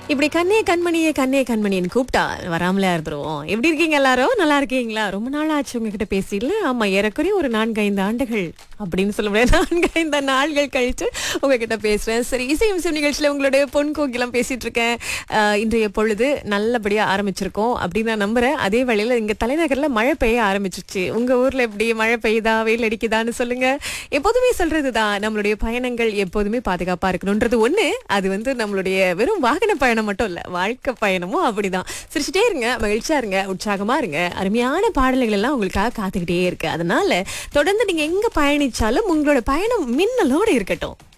இப்படி கண்ணே கண்மணியே கண்ணே கண்மணின்னு கூப்பிட்டா வராமலே இருந்துருவோம் எப்படி இருக்கீங்க எல்லாரும் நல்லா இருக்கீங்களா ரொம்ப நாள் ஆச்சு உங்ககிட்ட பேசிடல ஆமா ஏறக்குறைய ஒரு நான்கு ஐந்து ஆண்டுகள் அப்படின்னு சொல்ல முடியாது நான்கு ஐந்து நாள்கள் கழிச்சு உங்ககிட்ட பேசுறேன் சரி இசை இசை நிகழ்ச்சியில உங்களுடைய பொன் கோகிலாம் பேசிட்டு இருக்கேன் ஆஹ், இன்றைய பொழுது நல்லபடியா ஆரம்பிச்சிருக்கோம் அப்படின்னு நான் நம்புறேன் அதே வேளையில இங்க தலைநகர்ல மழை பெய்ய ஆரம்பிச்சிருச்சு உங்க ஊர்ல எப்படி மழை பெய்யுதா வெயில் அடிக்குதான்னு சொல்லுங்க எப்போதுமே சொல்றதுதான் நம்மளுடைய பயணங்கள் எப்போதுமே பாதுகாப்பா இருக்கணும்ன்றது ஒண்ணு அது வந்து நம்மளுடைய வெறும் வாகன பயணம் மட்டும் இல்ல வாழ்க்கை பயணமும் அப்படிதான் சிரிச்சுட்டே இருங்க மகிழ்ச்சியா இருங்க உற்சாகமா இருங்க அருமையான பாடல்கள் எல்லாம் உங்களுக்காக காத்துக்கிட்டே இருக்கு அதனால தொடர்ந்து நீங்க எங்க பயணிச்சாலும் உங்களோட பயணம் மின்னலோட இருக்கட்டும்